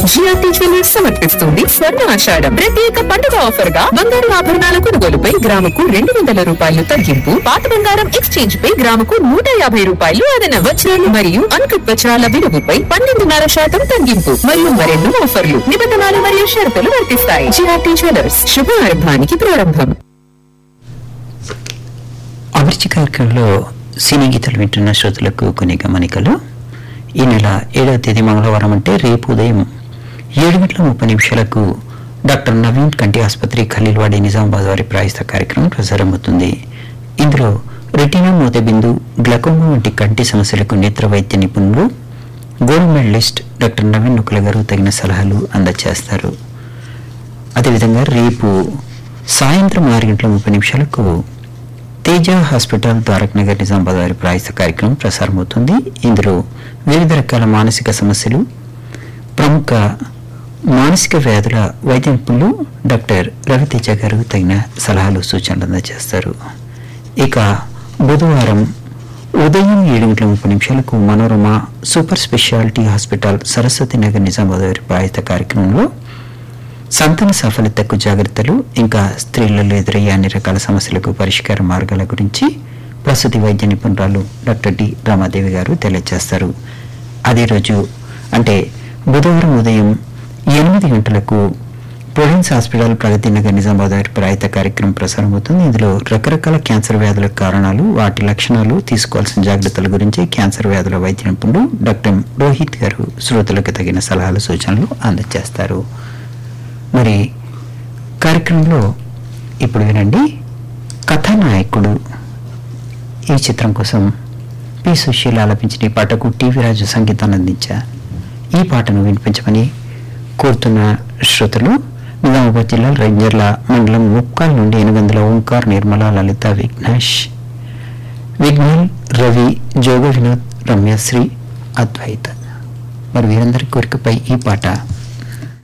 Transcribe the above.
GRT jewellers సమర్పిస్తుంది స్వర్ణ ఆషాఢం ప్రత్యేక పండుగ ఆఫర్ గా బంగారు ఆభరణాల కొనుగోలుపై గ్రాముకు రెండు వందల రూపాయలు తగ్గింపు పాత బంగారం ఎక్స్చేంజ్ పై గ్రాముకు నూట యాభై రూపాయలు అదన వజ్రాలు మరియు అంకుట్ వజ్రాల విలువపై పన్నెండున్నర శాతం తగ్గింపు మరియు మరెన్నో ఆఫర్లు నిబంధనలు మరియు షరతులు వర్తిస్తాయి జిఆర్టీ జ్యువెలర్స్ శుభారంభానికి ప్రారంభం అభిరుచి కార్యక్రమంలో సినీ గీతాలు వింటున్న శ్రోతలకు కొన్ని గమనికలు ఈ నెల ఏడవ తేదీ మంగళవారం అంటే రేపు ఉదయం ఏడు గంటల ముప్పై నిమిషాలకు డాక్టర్ నవీన్ కంటి ఆసుపత్రి ఖలీల్వాడి నిజామాబాద్ వారి ప్రాయస్త కార్యక్రమం ప్రసారమవుతుంది ఇందులో రెటీనా మోతబిందు గ్లకోమా వంటి కంటి సమస్యలకు నేత్ర వైద్య నిపుణులు gold medalist doctor Naveen Nukula గారు తగిన సలహాలు అందజేస్తారు అదేవిధంగా రేపు సాయంత్రం ఆరు గంటల ముప్పై నిమిషాలకు తేజ హాస్పిటల్ ద్వారక్ నగర్ నిజామాబాద్ వారి ప్రాయస్త కార్యక్రమం ప్రసారమవుతుంది ఇందులో వివిధ రకాల మానసిక సమస్యలు ప్రముఖ మానసిక వ్యాధుల వైద్య నిపుణులు డాక్టర్ రవితేజ గారు తగిన సలహాలు సూచనలు అందజేస్తారు ఇక బుధవారం ఉదయం ఏడు గంటల ముప్పై నిమిషాలకు Manorama super speciality hospital Saraswati Nagar Nizamabad వారి ప్రాయస్త కార్యక్రమంలో సంతాన సాఫల్యతకు జాగ్రత్తలు ఇంకా స్త్రీలలో ఎదురయ్యే అన్ని రకాల సమస్యలకు పరిష్కార మార్గాల గురించి ప్రసూతి వైద్య నిపుణురాలు డాక్టర్ డి రామాదేవి గారు తెలియజేస్తారు అదే రోజు అంటే బుధవారం ఉదయం ఎనిమిది గంటలకు ప్రొవిన్స్ హాస్పిటల్ ప్రగతి నగర్ నిజామాబాద్ వారి ప్రాయత కార్యక్రమం ప్రసారమవుతుంది ఇందులో రకరకాల క్యాన్సర్ వ్యాధుల కారణాలు వాటి లక్షణాలు తీసుకోవాల్సిన జాగ్రత్తల గురించి క్యాన్సర్ వ్యాధుల వైద్య నిపుణుడు డాక్టర్ రోహిత్ గారు శ్రోతలకు తగిన సలహాలు సూచనలు అందజేస్తారు మరి కార్యక్రమంలో ఇప్పుడు వినండి కథానాయకుడు ఈ చిత్రం కోసం పి సుశీల ఆలపించిన ఈ పాటకు టీవీ రాజు సంగీతాన్ని అందించారు ఈ పాటను వినిపించమని కోరుతున్న శ్రోతలు నిజామాబాద్ జిల్లా రంజర్ల మండలం ముక్కాల్ నుండి ఎనిమిది ఓంకార్ నిర్మల లలిత విఘ్నేష్ విఘ్నల్ రవి జోగ వినోద్ రమ్యశ్రీ అద్వైత మరి వీరందరి కోరికపై ఈ పాట